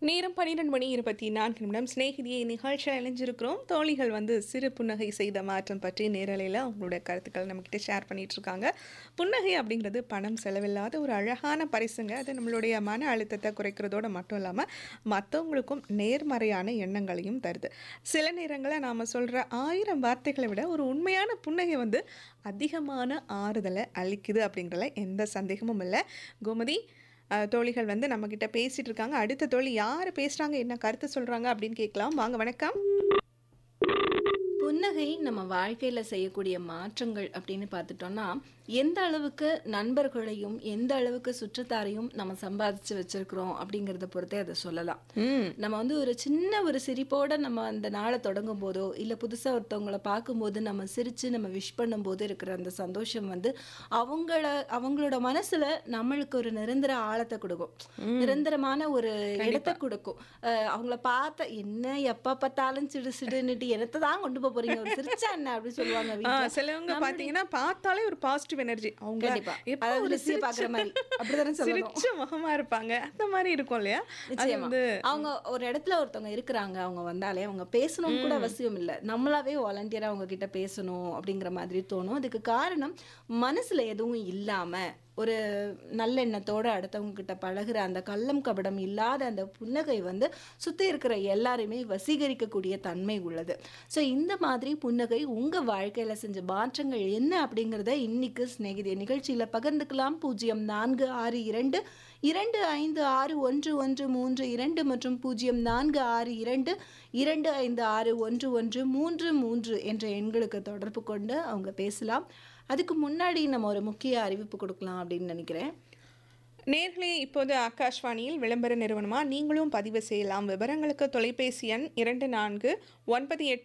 நேரம் பன்னிரெண்டு மணி இருபத்தி நான்கு நிமிடம் சிநேகிதியை நிகழ்ச்சியில் இணைஞ்சிருக்கிறோம் தோழிகள் வந்து சிறு புன்னகை செய்த மாற்றம் பற்றி நேரலையில் அவங்களோட கருத்துக்கள் நம்மக்கிட்ட ஷேர் பண்ணிட்டு இருக்காங்க புன்னகை அப்படிங்கிறது பணம் செலவில்லாத ஒரு அழகான பரிசுங்க அது நம்மளுடைய மன அழுத்தத்தை குறைக்கிறதோட மட்டும் இல்லாமல் மற்றவங்களுக்கும் நேர்மறையான எண்ணங்களையும் தருது சில நேரங்களில் நாம் சொல்கிற ஆயிரம் வார்த்தைகளை விட ஒரு உண்மையான புன்னகை வந்து அதிகமான ஆறுதலை அளிக்குது அப்படிங்கிறதுல எந்த சந்தேகமும் இல்லை கோமதி அஹ், தோழிகள் வந்து நம்மக்கிட்ட பேசிட்டு இருக்காங்க அடுத்த தோழி யார் பேசுகிறாங்க என்ன கருத்து சொல்கிறாங்க அப்படின்னு கேட்கலாம் வாங்க வணக்கம் புன்னகை நம்ம வாழ்க்கையில செய்யக்கூடிய மாற்றங்கள் அப்படின்னு பார்த்துட்டோம்னா எந்த அளவுக்கு நண்பர்களையும் எந்த அளவுக்கு சுற்றத்தாரையும் நம்ம சம்பாதிச்சு வச்சிருக்கிறோம் அப்படிங்கிறத பொறுத்தே அதை சொல்லலாம் ம் நம்ம வந்து ஒரு சின்ன ஒரு சிரிப்போட நம்ம அந்த நாளை தொடங்கும் போதோ இல்ல புதுசா ஒருத்தவங்கள பார்க்கும்போது நம்ம சிரிச்சு நம்ம விஷ் பண்ணும்போது இருக்கிற அந்த சந்தோஷம் வந்து அவங்கள அவங்களோட மனசுல நம்மளுக்கு ஒரு நிரந்தர ஆழத்தை கொடுக்கும் நிரந்தரமான ஒரு இடத்தை கொடுக்கும் அஹ் அவங்கள பார்த்த என்ன எப்ப பார்த்தாலும் சிடு சிடுன்னுட்டு என்னத்தை தான் கொண்டு போக போறீங்க ஒரு சிரிச்சா என்ன அப்படின்னு சொல்லுவாங்க ஆ, வீட்டுல. சிலவங்க பார்த்தீங்கன்னா பார்த்தாலே ஒரு பாசிட்டிவ் எனர்ஜி அவங்க கண்டிப்பா. எப்போ அதாவது ஒரு லிஸ்டியை பார்க்குற மாதிரி அப்படிதானே சொல்லணும் சிரிச்ச முகமா இருப்பாங்க அந்த மாதிரி இருக்கும் இல்லையா அது நிச்சயமா வந்து அவங்க ஒரு இடத்துல ஒருத்தவங்க இருக்கிறாங்க அவங்க வந்தாலே அவங்க பேசணும்னு கூட அவசியம் இல்லை நம்மளாவே வாலண்டியரா அவங்க கிட்ட பேசணும் அப்படிங்கிற மாதிரி தோணும் அதுக்கு காரணம் மனசுல எதுவும் இல்லாம ஒரு நல்லெண்ணத்தோட அடுத்தவங்க கிட்ட பழகுற அந்த கள்ளம் கபடம் இல்லாத அந்த புன்னகை வந்து சுத்தி இருக்கிற எல்லாரையுமே வசீகரிக்கக்கூடிய தன்மை உள்ளது ஸோ இந்த மாதிரி புன்னகை உங்க வாழ்க்கையில செஞ்ச மாற்றங்கள் என்ன அப்படிங்கிறத இன்னைக்கு சிநேகிதி நிகழ்ச்சியில பகிர்ந்துக்கலாம் பூஜ்ஜியம் நான்கு ஆறு இரண்டு இரண்டு ஐந்து ஆறு ஒன்று ஒன்று மூன்று இரண்டு மற்றும் பூஜ்ஜியம் நான்கு ஆறு இரண்டு இரண்டு ஐந்து ஆறு ஒன்று ஒன்று மூன்று மூன்று என்ற எண்களுக்கு தொடர்பு கொண்டு அவங்க பேசலாம் அதுக்கு முன்னாடி நம்ம ஒரு முக்கிய அறிவிப்பு கொடுக்கலாம் அப்படின்னு நினைக்கிறேன் நேர்களே இப்போது ஆகாஷ்வாணியில் விளம்பர நிறுவனமா நீங்களும் பதிவு செய்யலாம் விவரங்களுக்கு தொலைபேசி எண் இரண்டு நான்கு ஒன்பது எட்டு